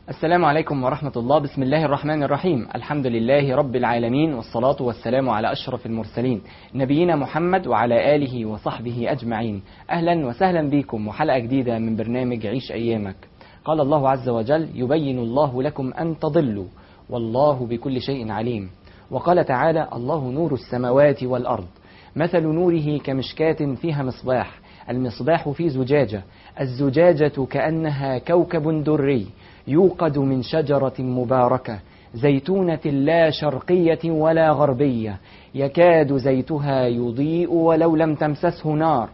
السلام عليكم ورحمة الله بسم الله الرحمن الرحيم الحمد لله رب العالمين والصلاة والسلام على أشرف المرسلين نبينا محمد وعلى آله وصحبه أجمعين أهلا وسهلا بكم وحلقة جديدة من برنامج عيش أيامك قال الله عز وجل يبين الله لكم أن تضلوا والله بكل شيء عليم وقال تعالى الله نور السماوات والأرض مثل نوره كمشكاة فيها مصباح المصباح في زجاجة الزجاجة كأنها كوكب دري يوقد من شجرة مباركة زيتونة لا شرقية ولا غربية يكاد زيتها يضيء ولو لم تمسسه نار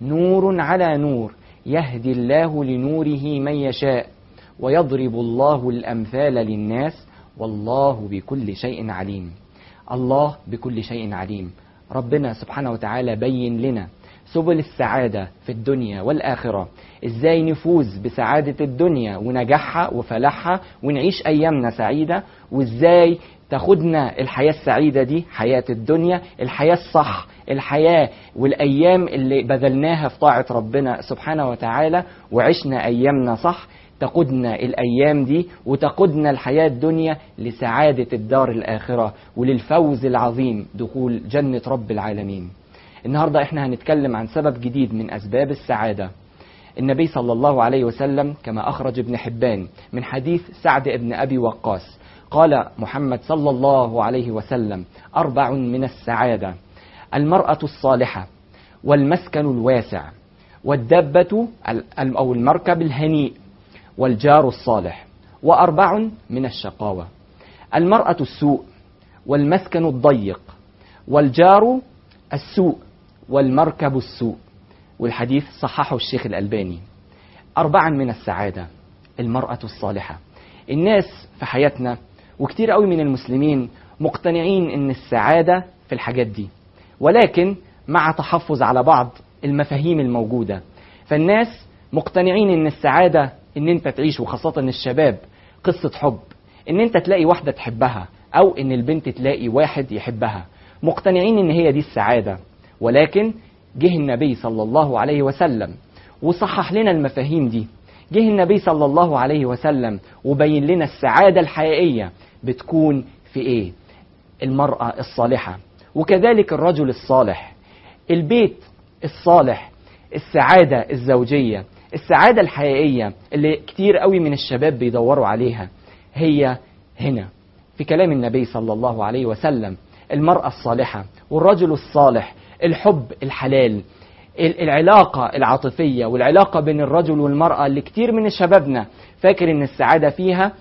نور على نور يهدي الله لنوره من يشاء ويضرب الله الأمثال للناس والله بكل شيء عليم الله بكل شيء عليم ربنا سبحانه وتعالى بين لنا سبل السعادة في الدنيا والآخرة ازاي نفوز بسعادة الدنيا ونجاحها وفلاحها ونعيش أيامنا سعيدة وازاي تاخدنا الحياة السعيدة دي حياة الدنيا الحياة الصح الحياة والأيام اللي بذلناها في طاعة ربنا سبحانه وتعالى وعشنا أيامنا صح تقودنا الأيام دي وتقودنا الحياة الدنيا لسعادة الدار الآخرة وللفوز العظيم دخول جنة رب العالمين النهاردة احنا هنتكلم عن سبب جديد من أسباب السعادة النبي صلى الله عليه وسلم كما أخرج ابن حبان من حديث سعد بن أبي وقاص قال محمد صلى الله عليه وسلم أربع من السعادة المرأة الصالحة والمسكن الواسع والدابة أو المركب الهنيء والجار الصالح وأربع من الشقاوة المرأة السوء والمسكن الضيق والجار السوء والمركب السوء والحديث صححه الشيخ الألباني أربعا من السعادة المرأة الصالحة الناس في حياتنا وكتير قوي من المسلمين مقتنعين ان السعادة في الحاجات دي ولكن مع تحفظ على بعض المفاهيم الموجودة فالناس مقتنعين ان السعادة ان انت تعيش وخاصة الشباب قصة حب ان انت تلاقي واحدة تحبها او ان البنت تلاقي واحد يحبها مقتنعين ان هي دي السعادة ولكن جه النبي صلى الله عليه وسلم وصحح لنا المفاهيم دي جه النبي صلى الله عليه وسلم وبين لنا السعادة الحقيقية بتكون في ايه المرأة الصالحة وكذلك الرجل الصالح البيت الصالح السعادة الزوجية السعادة الحقيقية اللي كتير قوي من الشباب بيدوروا عليها هي هنا في كلام النبي صلى الله عليه وسلم المرأة الصالحة والرجل الصالح الحب الحلال العلاقة العاطفية والعلاقة بين الرجل والمرأة اللي كتير من شبابنا فاكر ان السعادة فيها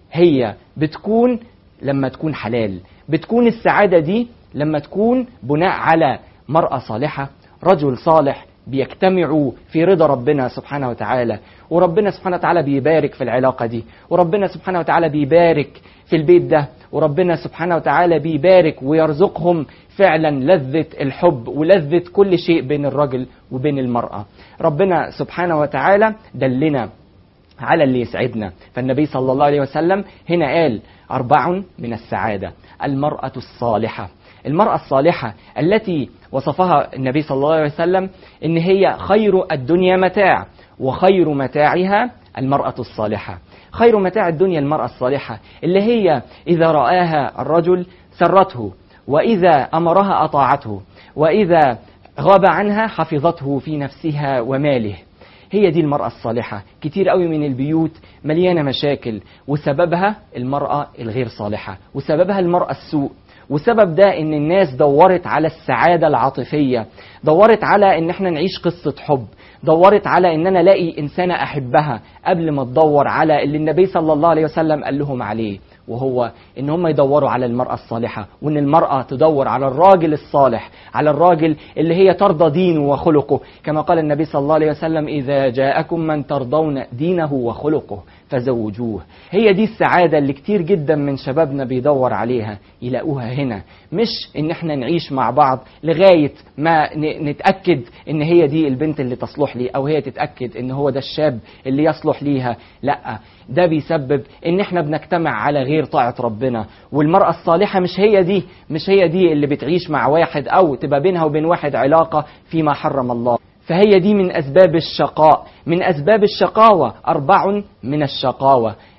هي بتكون لما تكون حلال بتكون السعادة دي لما تكون بناء على مرأة صالحة رجل صالح بيجتمعوا في رضا ربنا سبحانه وتعالى وربنا سبحانه وتعالى بيبارك في العلاقة دي وربنا سبحانه وتعالى بيبارك في البيت ده وربنا سبحانه وتعالى بيبارك ويرزقهم فعلا لذة الحب ولذة كل شيء بين الرجل وبين المرأة ربنا سبحانه وتعالى دلنا على اللي يسعدنا فالنبي صلى الله عليه وسلم هنا قال أربع من السعادة المرأة الصالحة المرأة الصالحة التي وصفها النبي صلى الله عليه وسلم إن هي خير الدنيا متاع وخير متاعها المرأة الصالحة خير متاع الدنيا المرأة الصالحة اللي هي إذا رآها الرجل سرته وإذا أمرها أطاعته وإذا غاب عنها حفظته في نفسها وماله هي دي المرأة الصالحة كتير قوي من البيوت مليانة مشاكل وسببها المرأة الغير صالحة وسببها المرأة السوء وسبب ده ان الناس دورت على السعادة العاطفية دورت على ان احنا نعيش قصة حب دورت على ان انا الاقي انسانة احبها قبل ما تدور على اللي النبي صلى الله عليه وسلم قال لهم عليه وهو ان هم يدوروا على المرأة الصالحة وان المرأة تدور على الراجل الصالح على الراجل اللي هي ترضى دينه وخلقه كما قال النبي صلى الله عليه وسلم اذا جاءكم من ترضون دينه وخلقه فزوجوه هي دي السعادة اللي كتير جدا من شبابنا بيدور عليها يلاقوها هنا مش ان احنا نعيش مع بعض لغاية ما نتأكد ان هي دي البنت اللي تصلح لي او هي تتأكد ان هو ده الشاب اللي يصلح ليها لا ده بيسبب ان احنا بنجتمع على غير طاعة ربنا والمرأة الصالحة مش هي دي مش هي دي اللي بتعيش مع واحد او تبقى بينها وبين واحد علاقة فيما حرم الله فهي دي من أسباب الشقاء من أسباب الشقاوة أربع من الشقاوة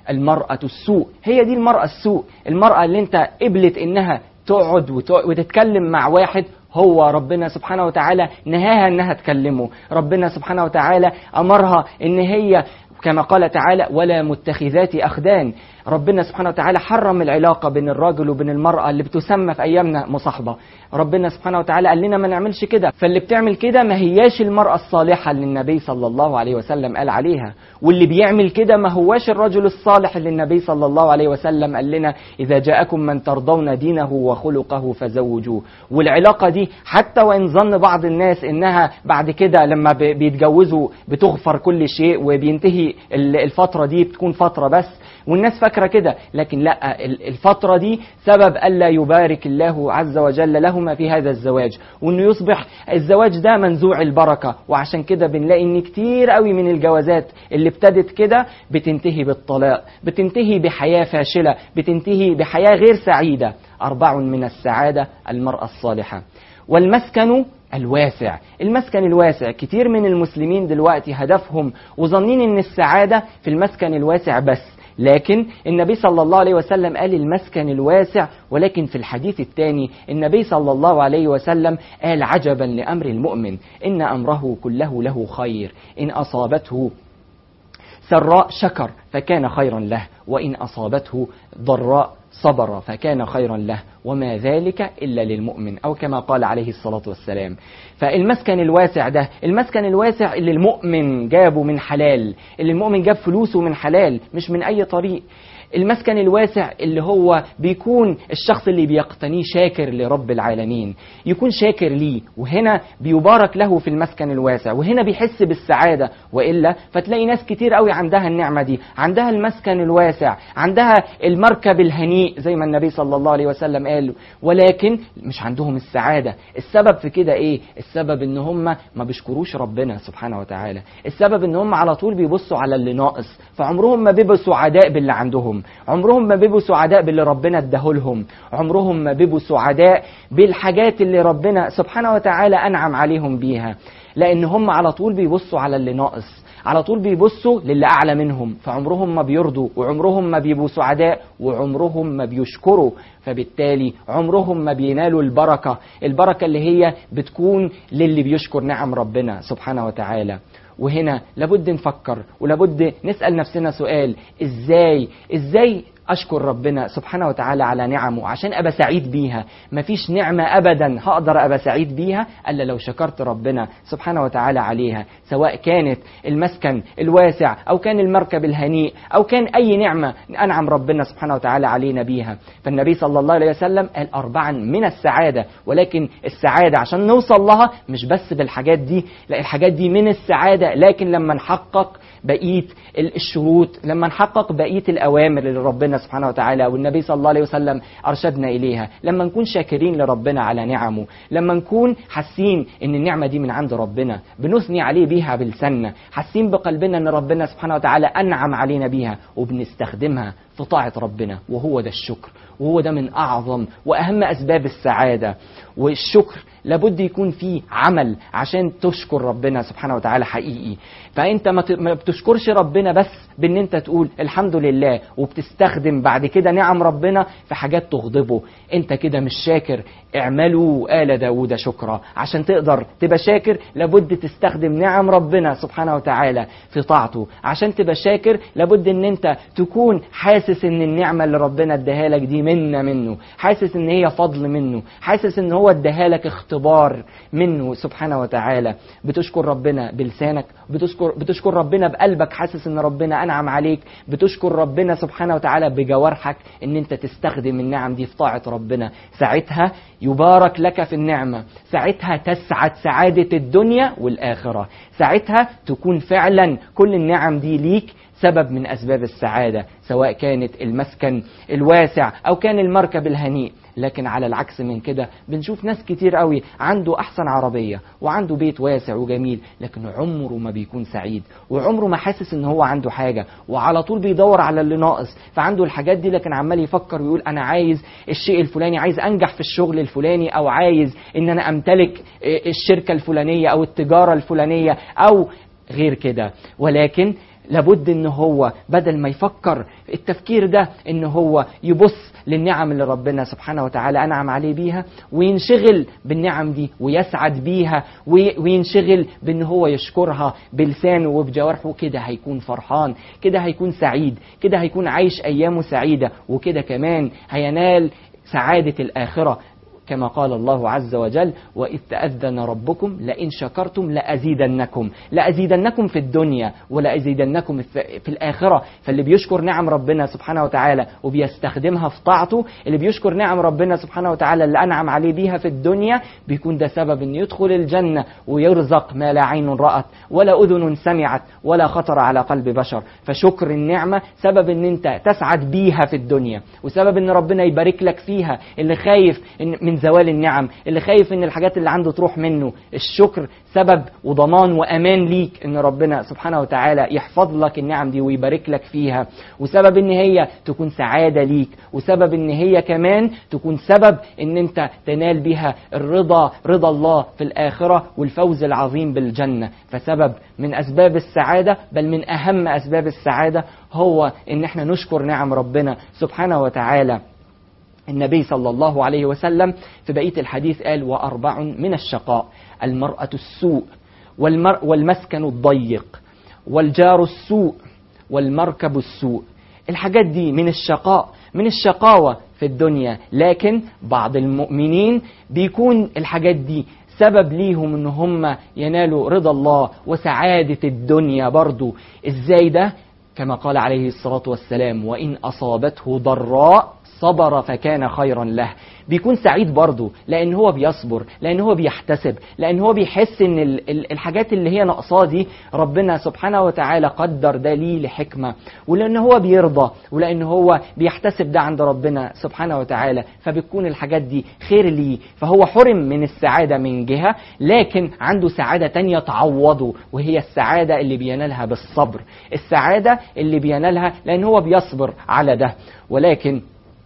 المرأة السوء هي دي المرأة السوء المرأة اللي انت قبلت انها تقعد وتق- وتتكلم مع واحد هو ربنا سبحانه وتعالى نهاها انها تكلمه ربنا سبحانه وتعالى امرها ان هي كما قال تعالى ولا متخذات اخدان ربنا سبحانه وتعالى حرم العلاقه بين الراجل وبين المراه اللي بتسمى في ايامنا مصاحبه ربنا سبحانه وتعالى قال لنا ما نعملش كده فاللي بتعمل كده ما هياش المراه الصالحه اللي النبي صلى الله عليه وسلم قال عليها واللي بيعمل كده ما هواش الرجل الصالح اللي النبي صلى الله عليه وسلم قال لنا اذا جاءكم من ترضون دينه وخلقه فزوجوه والعلاقه دي حتى وان ظن بعض الناس انها بعد كده لما ب- بيتجوزوا بتغفر كل شيء وبينتهي ال- الفتره دي بتكون فتره بس والناس فاكره كده لكن لا ال- الفتره دي سبب الا يبارك الله عز وجل لهما في هذا الزواج وانه يصبح الزواج ده منزوع البركه وعشان كده بنلاقي ان كتير قوي من الجوازات اللي ابتدت كده بتنتهي بالطلاق بتنتهي بحياه فاشله بتنتهي بحياه غير سعيده اربع من السعاده المراه الصالحه والمسكن الواسع المسكن الواسع كتير من المسلمين دلوقتي هدفهم وظنين ان السعاده في المسكن الواسع بس لكن النبي صلى الله عليه وسلم قال المسكن الواسع ولكن في الحديث الثاني النبي صلى الله عليه وسلم قال عجبا لامر المؤمن ان امره كله له خير ان اصابته سراء شكر فكان خيرا له وإن أصابته ضراء صبر فكان خيرا له وما ذلك إلا للمؤمن أو كما قال عليه الصلاة والسلام فالمسكن الواسع ده المسكن الواسع اللي المؤمن جابه من حلال اللي المؤمن جاب فلوسه من حلال مش من أي طريق المسكن الواسع اللي هو بيكون الشخص اللي بيقتنيه شاكر لرب العالمين يكون شاكر ليه وهنا بيبارك له في المسكن الواسع وهنا بيحس بالسعادة وإلا فتلاقي ناس كتير قوي عندها النعمة دي عندها المسكن الواسع عندها المركب الهنيء زي ما النبي صلى الله عليه وسلم قال ولكن مش عندهم السعادة السبب في كده ايه السبب ان هم ما بيشكروش ربنا سبحانه وتعالى السبب ان هم على طول بيبصوا على اللي ناقص فعمرهم ما بيبقوا سعداء باللي عندهم عمرهم ما بيبقوا سعداء باللي ربنا اداهولهم عمرهم ما بيبقوا سعداء بالحاجات اللي ربنا سبحانه وتعالى انعم عليهم بيها لان هم على طول بيبصوا على اللي ناقص على طول بيبصوا للي اعلى منهم فعمرهم ما بيرضوا وعمرهم ما بيبقوا سعداء وعمرهم ما بيشكروا فبالتالي عمرهم ما بينالوا البركه البركه اللي هي بتكون للي بيشكر نعم ربنا سبحانه وتعالى وهنا لابد نفكر ولابد نسأل نفسنا سؤال ازاي ازاي اشكر ربنا سبحانه وتعالى على نعمه عشان ابقى سعيد بيها مفيش نعمه ابدا هقدر ابقى سعيد بيها الا لو شكرت ربنا سبحانه وتعالى عليها سواء كانت المسكن الواسع او كان المركب الهنيء او كان اي نعمه انعم ربنا سبحانه وتعالى علينا بيها فالنبي صلى الله عليه وسلم قال اربعا من السعاده ولكن السعاده عشان نوصل لها مش بس بالحاجات دي لا الحاجات دي من السعاده لكن لما نحقق بقيه الشروط لما نحقق بقيه الاوامر اللي ربنا سبحانه وتعالى والنبي صلى الله عليه وسلم ارشدنا اليها لما نكون شاكرين لربنا على نعمه لما نكون حاسين ان النعمه دي من عند ربنا بنثني عليه بيها بلساننا حاسين بقلبنا ان ربنا سبحانه وتعالى انعم علينا بيها وبنستخدمها في طاعه ربنا وهو ده الشكر وهو ده من اعظم واهم اسباب السعاده والشكر لابد يكون فيه عمل عشان تشكر ربنا سبحانه وتعالى حقيقي فانت ما ت- ما بتشكرش ربنا بس بان انت تقول الحمد لله وبتستخدم بعد كده نعم ربنا في حاجات تغضبه انت كده مش شاكر اعملوا آل داود شكرا عشان تقدر تبقى شاكر لابد تستخدم نعم ربنا سبحانه وتعالى في طاعته عشان تبقى شاكر لابد ان انت تكون حاسس ان النعمة اللي ربنا اداها لك دي منا منه حاسس ان هي فضل منه حاسس ان هو اداها لك اختبار منه سبحانه وتعالى بتشكر ربنا بلسانك بتشكر بتشكر ربنا بقلبك حاسس ان ربنا انعم عليك بتشكر ربنا سبحانه وتعالى بجوارحك ان انت تستخدم النعم دي في طاعة ربنا ساعتها يبارك لك في النعمة ساعتها تسعد سعادة الدنيا والآخرة ساعتها تكون فعلا كل النعم دي ليك سبب من أسباب السعادة سواء كانت المسكن الواسع أو كان المركب الهنيء لكن على العكس من كده بنشوف ناس كتير قوي عنده أحسن عربية وعنده بيت واسع وجميل لكن عمره ما بيكون سعيد وعمره ما حاسس ان هو عنده حاجة وعلى طول بيدور على اللي ناقص فعنده الحاجات دي لكن عمال يفكر ويقول انا عايز الشيء الفلاني عايز انجح في الشغل الفلاني او عايز ان انا امتلك الشركة الفلانية او التجارة الفلانية او غير كده ولكن لابد ان هو بدل ما يفكر التفكير ده ان هو يبص للنعم اللي ربنا سبحانه وتعالى انعم عليه بيها وينشغل بالنعم دي ويسعد بيها وي- وينشغل بان هو يشكرها بلسانه وبجوارحه كده هيكون فرحان كده هيكون سعيد كده هيكون عايش ايامه سعيده وكده كمان هينال سعاده الاخره كما قال الله عز وجل وإذ تأذن ربكم لئن شكرتم لأزيدنكم لأزيدنكم في الدنيا ولأزيدنكم في في الآخرة فاللي بيشكر نعم ربنا سبحانه وتعالى وبيستخدمها في طاعته اللي بيشكر نعم ربنا سبحانه وتعالى اللي أنعم عليه بيها في الدنيا بيكون ده سبب أن يدخل الجنة ويرزق ما لا عين رأت ولا أذن سمعت ولا خطر على قلب بشر فشكر النعمة سبب أن أنت تسعد بيها في الدنيا وسبب أن ربنا يبارك لك فيها اللي خايف إن من زوال النعم اللي خايف ان الحاجات اللي عنده تروح منه الشكر سبب وضمان وامان ليك ان ربنا سبحانه وتعالى يحفظ لك النعم دي ويبارك لك فيها وسبب ان هي تكون سعاده ليك وسبب ان هي كمان تكون سبب ان انت تنال بها الرضا رضا الله في الاخره والفوز العظيم بالجنه فسبب من اسباب السعاده بل من اهم اسباب السعاده هو ان احنا نشكر نعم ربنا سبحانه وتعالى النبي صلى الله عليه وسلم في بقية الحديث قال وأربع من الشقاء المرأة السوء والمر والمسكن الضيق والجار السوء والمركب السوء الحاجات دي من الشقاء من الشقاوة في الدنيا لكن بعض المؤمنين بيكون الحاجات دي سبب ليهم ان هم ينالوا رضا الله وسعادة الدنيا برضو ازاي ده كما قال عليه الصلاة والسلام وإن أصابته ضراء صبر فكان خيرا له بيكون سعيد برضه لان هو بيصبر لان هو بيحتسب لان هو بيحس ان ال- ال- الحاجات اللي هي ناقصاه دي ربنا سبحانه وتعالى قدر ده ليه لحكمه ولان هو بيرضى ولان هو بيحتسب ده عند ربنا سبحانه وتعالى فبتكون الحاجات دي خير ليه فهو حرم من السعاده من جهه لكن عنده سعاده تانية تعوضه وهي السعاده اللي بينالها بالصبر السعاده اللي بينالها لان هو بيصبر على ده ولكن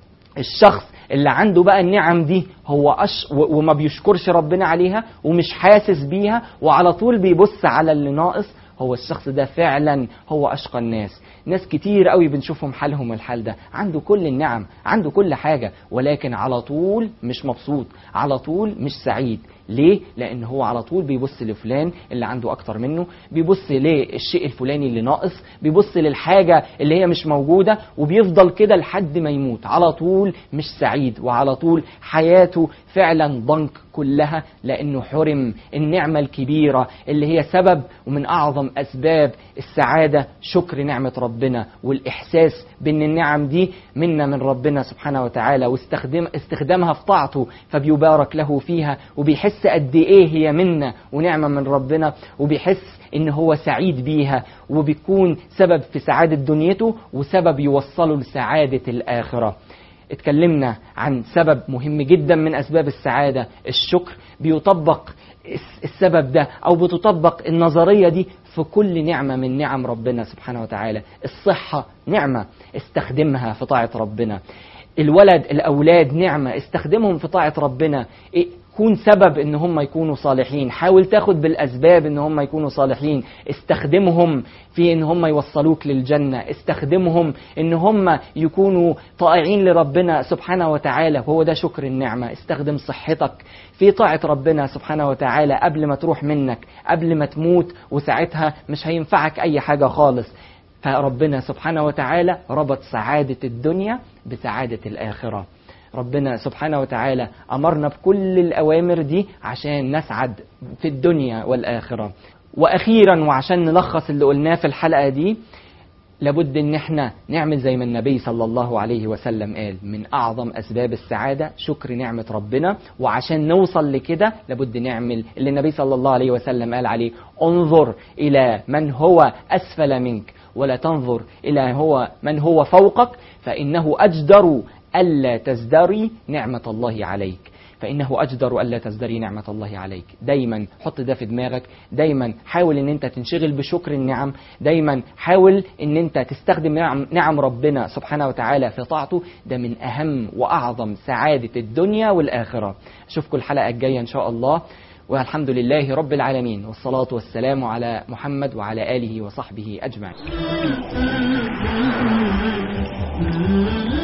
الشخص اللي عنده بقى النعم دي هو أش و- وما بيشكرش ربنا عليها ومش حاسس بيها وعلى طول بيبص على اللي ناقص هو الشخص ده فعلا هو اشقى الناس ناس كتير قوي بنشوفهم حالهم الحال ده عنده كل النعم عنده كل حاجة ولكن على طول مش مبسوط على طول مش سعيد ليه؟ لأن هو على طول بيبص لفلان اللي عنده أكتر منه بيبص للشيء الفلاني اللي ناقص بيبص للحاجة اللي هي مش موجودة وبيفضل كده لحد ما يموت على طول مش سعيد وعلى طول حياته فعلا ضنك كلها لأنه حرم النعمة الكبيرة اللي هي سبب ومن أعظم أسباب السعادة شكر نعمة ربنا والإحساس بأن النعم دي منا من ربنا سبحانه وتعالى واستخدام استخدامها في طاعته فبيبارك له فيها وبيحس قد إيه هي منا ونعمة من ربنا وبيحس إن هو سعيد بيها وبيكون سبب في سعادة دنيته وسبب يوصله لسعادة الآخرة اتكلمنا عن سبب مهم جدا من اسباب السعاده الشكر بيطبق الس- السبب ده او بتطبق النظريه دي في كل نعمه من نعم ربنا سبحانه وتعالى الصحه نعمه استخدمها في طاعه ربنا الولد الاولاد نعمه استخدمهم في طاعه ربنا إيه كون سبب ان هم يكونوا صالحين حاول تاخد بالاسباب ان هم يكونوا صالحين استخدمهم في ان هم يوصلوك للجنه استخدمهم ان هم يكونوا طائعين لربنا سبحانه وتعالى وهو ده شكر النعمه استخدم صحتك في طاعه ربنا سبحانه وتعالى قبل ما تروح منك قبل ما تموت وساعتها مش هينفعك اي حاجه خالص فربنا سبحانه وتعالى ربط سعاده الدنيا بسعاده الاخره ربنا سبحانه وتعالى أمرنا بكل الأوامر دي عشان نسعد في الدنيا والآخرة وأخيرا وعشان نلخص اللي قلناه في الحلقة دي لابد ان احنا نعمل زي ما النبي صلى الله عليه وسلم قال من اعظم اسباب السعاده شكر نعمه ربنا وعشان نوصل لكده لابد نعمل اللي النبي صلى الله عليه وسلم قال عليه انظر الى من هو اسفل منك ولا تنظر الى هو من هو فوقك فانه اجدر الا تزدري نعمه الله عليك فإنه أجدر ألا تزدري نعمة الله عليك دايما حط ده في دماغك دايما حاول أن أنت تنشغل بشكر النعم دايما حاول أن أنت تستخدم نعم, نعم ربنا سبحانه وتعالى في طاعته ده من أهم وأعظم سعادة الدنيا والآخرة أشوفكم الحلقة الجاية إن شاء الله والحمد لله رب العالمين والصلاة والسلام على محمد وعلى آله وصحبه أجمعين